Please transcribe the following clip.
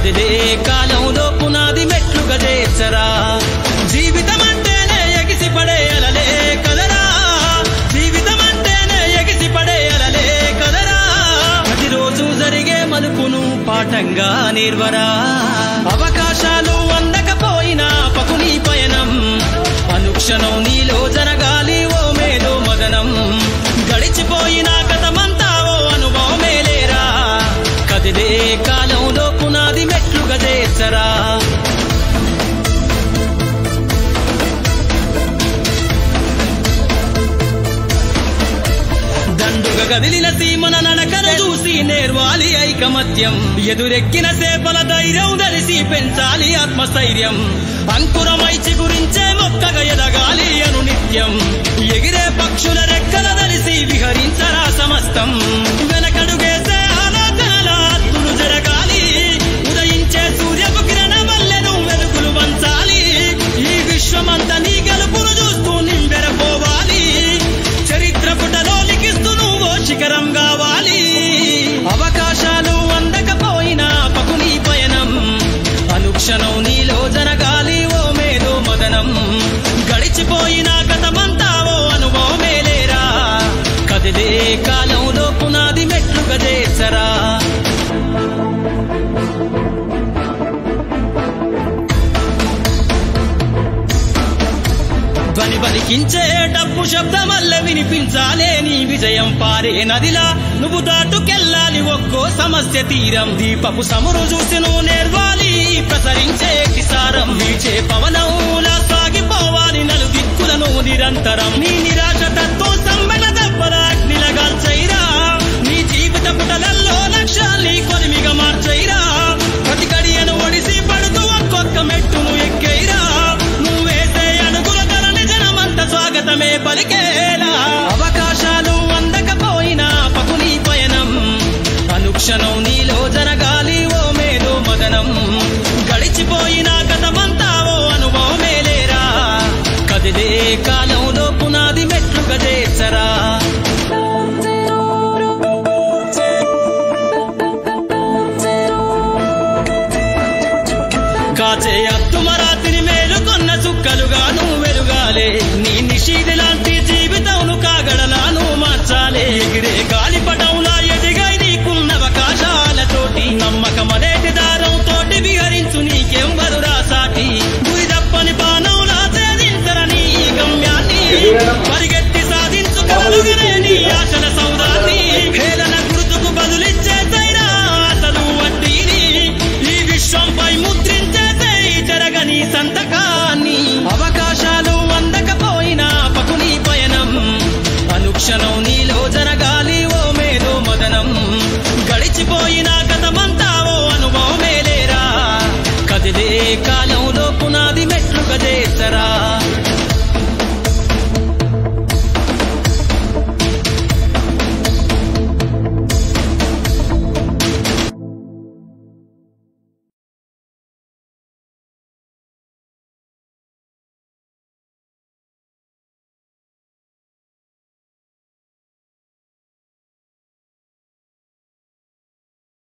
కదిలే కాలంలో పునాది మెట్లుగా చేర్చరా జీవితం అంటేనే ఎగిసి పడే అలలే కదరా జీవితం అంటేనే ఎగిసి పడే అలలే కదరా ప్రతిరోజు జరిగే మలుపును పాఠంగా నిర్వరా అవకాశాలు అందకపోయినా పకుని పయనం అనుక్షణం నీలో జరగాలి ఓ మేధో మదనం గడిచిపోయిన కథమంతా ఓ అనుభవమే లేరా కదిలే కాలంలో పునాది మెట్లుగా చేర్చరా దండుగ గదిలిన సీమన నడకను చూసి నేర్వాలి ఐకమత్యం ఎదురెక్కిన సేపల ధైర్యం తెలిసి పెంచాలి ఆత్మస్థైర్యం అంకురమై చిగురించే మొక్కగా ఎదగాలి అను నిత్యం ఎగిరే పక్షుల రెక్కల తెలిసి విహరించరా సమస్తం వెనకడుగేసే ఆలోచనల అద్దులు జరగాలి ఉదయించే సూర్యపు కిరణ వల్లెను వెలుగులు వంచాలి ఈ విశ్వమంతా నీ గెలుపును చూస్తూ నింబెరపోవాలి చరిత్ర పుటలో లిఖిస్తూ నువ్వు శిఖరం కావాలి అవకాశాలు అందకపోయినా పకుని పయనం అనుక్షణం నీలో జరగాలి ఓ మేధో మదనం గడిచిపోయిన గతమంతా ఓ అనుభవమే లేరా కదిలే కాలంలో పునాది మెట్లుగా చేర్చరా ధ్వని పలికించే డబ్బు శబ్దమల్ల వినిపించాలే నీ విజయం పారే నదిలా నువ్వు దాటుకెళ్ళాలి ఒక్కో సమస్య తీరం దీపపు సమురు చూసి నువ్వు నేర్వాలి ప్రసరించే కిసారం వీచే పవనంలా సాగిపోవాలి నలు దిక్కులను నిరంతరం నీ నిరాశ తత్వం సమ్మెల దెబ్బల అగ్నిలగాల్చైరా నీ జీవిత పుటలల్లో లక్ష్యాల్ని కొలిమిగా మార్చైరా ప్రతి గడియను ఒడిసి పడుతూ ఒక్కొక్క మెట్టును ఎక్కైరా నువ్వేసే అడుగుల ధరని జనమంత స్వాగతమే పలికేలా అవకాశాలు అందకపోయినా పకుని పయనం అనుక్షణం నీలో జరగాలి ఓ మేధో మదనం గడిచిపోయిన గతమంతా ఓ అనుభవమే లేరా కదిలే కాలంలో పునాది మెట్లుగా చేర్చరా కాచే అత్తుమరాతిని మేలుకొన్న చుక్కలుగా నువ్వు వెలుగాలే నీ నిషీది లాంటి జీవితంను కాగడలాను మార్చాలే ఎగిరే గాలిపటంలా ఎదిగై నీకున్న అవకాశాలతోటి నమ్మకమనేటి దారం తోటి విహరించు నీకెంబరు రాసాటి గురి తప్పని బాణంలా ఛేదించరని ఈ గమ్యాన్ని పరిగెత్తి సాధించుకోగలగనే నీ ఆశల సౌదాన్ని హేళన గుర్తుకు బదులిచ్చే సైరా అసలు వడ్డీని ఈ విశ్వంపై ముద్రించేసే జరగని సంతకాన్ని అవకాశాలు అందకపోయినా పకుని పయనం అనుక్షణం నీలో జరగాలి ఓ మేధో మదనం గడిచిపోయిన గతమంతా ఓ అనుభవమే లేరా కదిలే కాలి